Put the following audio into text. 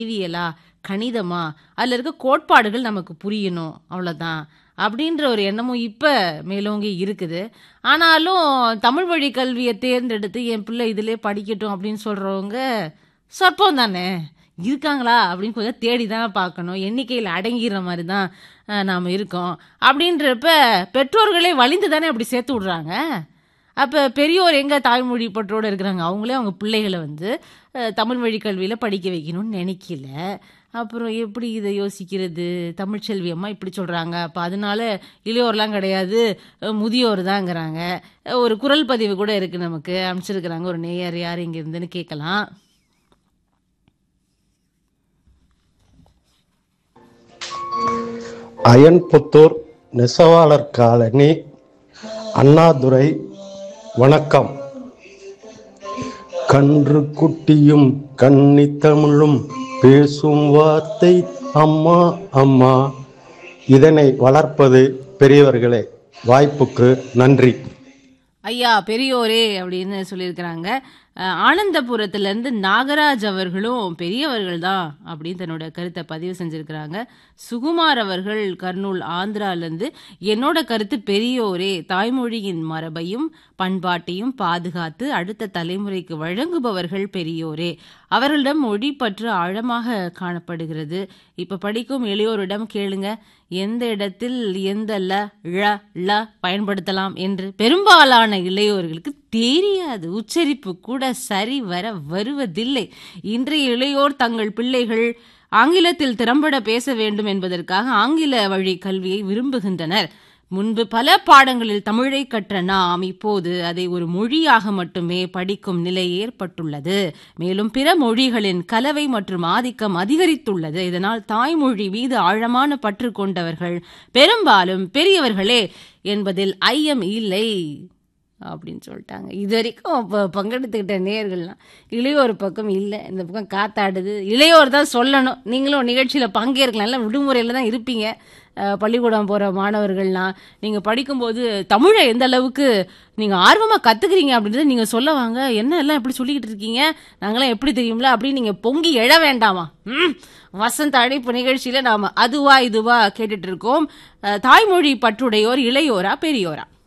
அறிவியலா கணிதமா அதில் இருக்க கோட்பாடுகள் நமக்கு புரியணும் அவ்வளோதான் அப்படின்ற ஒரு எண்ணமும் இப்போ மேலோங்கி இருக்குது ஆனாலும் தமிழ் வழி கல்வியை தேர்ந்தெடுத்து என் பிள்ளை இதிலே படிக்கட்டும் அப்படின்னு சொல்கிறவங்க சொற்பம் தானே இருக்காங்களா அப்படின்னு கொஞ்சம் தேடி தான் பார்க்கணும் எண்ணிக்கையில் அடங்கிற மாதிரி தான் நாம் இருக்கோம் அப்படின்றப்ப பெற்றோர்களே வலிந்து தானே அப்படி சேர்த்து விட்றாங்க அப்போ பெரியோர் எங்கே தாய்மொழி பற்றோடு இருக்கிறாங்க அவங்களே அவங்க பிள்ளைகளை வந்து அஹ், தமிழ் வழி கல்வியில் படிக்க வைக்கணும்னு நினைக்கல அப்புறம் எப்படி இதை யோசிக்கிறது தமிழ்ச்செல்வி அம்மா இப்படி சொல்கிறாங்க அப்போ அதனால இளையோர்லாம் கிடையாது அஹ், முதியோர் தாங்கிறாங்க அஹ், ஒரு குரல் பதிவு கூட இருக்குது நமக்கு அனுப்பிச்சிருக்கிறாங்க ஒரு நேயர் யார் இங்கே இருந்துன்னு கேட்கலாம் அயன்புத்தூர் நெசவாளர் காலனி அண்ணாதுரை வணக்கம் கன்று குட்டியும் கன்னி தமிழும் பேசும் வார்த்தை அம்மா அம்மா இதனை வளர்ப்பது பெரியவர்களே வாய்ப்புக்கு நன்றி ஐயா பெரியோரே அப்படின்னு சொல்லியிருக்கிறாங்க அஹ், ஆனந்தபுரத்துலேருந்து நாகராஜ் அவர்களும் பெரியவர்கள் தான் அப்படின்னு தன்னோட கருத்தை பதிவு செஞ்சிருக்கிறாங்க சுகுமார் அவர்கள் கர்னூல் ஆந்திராலேருந்து என்னோட கருத்து பெரியோரே தாய்மொழியின் மரபையும் பண்பாட்டையும் பாதுகாத்து அடுத்த தலைமுறைக்கு வழங்குபவர்கள் பெரியோரே அவர்களிடம் மொழி பற்று ஆழமாக காணப்படுகிறது இப்ப படிக்கும் இளையோரிடம் கேளுங்க எந்த இடத்தில் எந்த ல ழ ல பயன்படுத்தலாம் என்று பெரும்பாலான இளையோர்களுக்கு தெரியாது உச்சரிப்பு கூட சரி வர வருவதில்லை இன்றைய இளையோர் தங்கள் பிள்ளைகள் ஆங்கிலத்தில் திறம்பட பேச வேண்டும் என்பதற்காக ஆங்கில வழி கல்வியை விரும்புகின்றனர் முன்பு பல பாடங்களில் தமிழை கற்ற நாம் இப்போது அதை ஒரு மொழியாக மட்டுமே படிக்கும் நிலை ஏற்பட்டுள்ளது மேலும் பிற மொழிகளின் கலவை மற்றும் ஆதிக்கம் அதிகரித்துள்ளது இதனால் தாய்மொழி மீது ஆழமான பற்று கொண்டவர்கள் பெரும்பாலும் பெரியவர்களே என்பதில் ஐயம் இல்லை அப்படின்னு சொல்லிட்டாங்க இது வரைக்கும் இப்போ பங்கெடுத்துக்கிட்ட நேயர்கள்லாம் இளையோர் பக்கம் இல்லை இந்த பக்கம் காத்தாடுது இளையோர் தான் சொல்லணும் நீங்களும் நிகழ்ச்சியில் பங்கேற்கலாம் எல்லாம் விடுமுறையில் தான் இருப்பீங்க அஹ், பள்ளிக்கூடம் போகிற மாணவர்கள்லாம் நீங்கள் படிக்கும்போது தமிழை எந்த அளவுக்கு நீங்கள் ஆர்வமாக கற்றுக்குறீங்க அப்படின்றத நீங்கள் சொல்ல வாங்க என்ன எல்லாம் எப்படி சொல்லிக்கிட்டு இருக்கீங்க நாங்களாம் எப்படி தெரியும்ல அப்படின்னு நீங்கள் பொங்கி எழ வேண்டாமா ம் வசந்த அழைப்பு நிகழ்ச்சியில் நாம் அதுவா இதுவா கேட்டுட்டு இருக்கோம் அஹ், தாய்மொழி பற்றுடையோர் இளையோரா பெரியோரா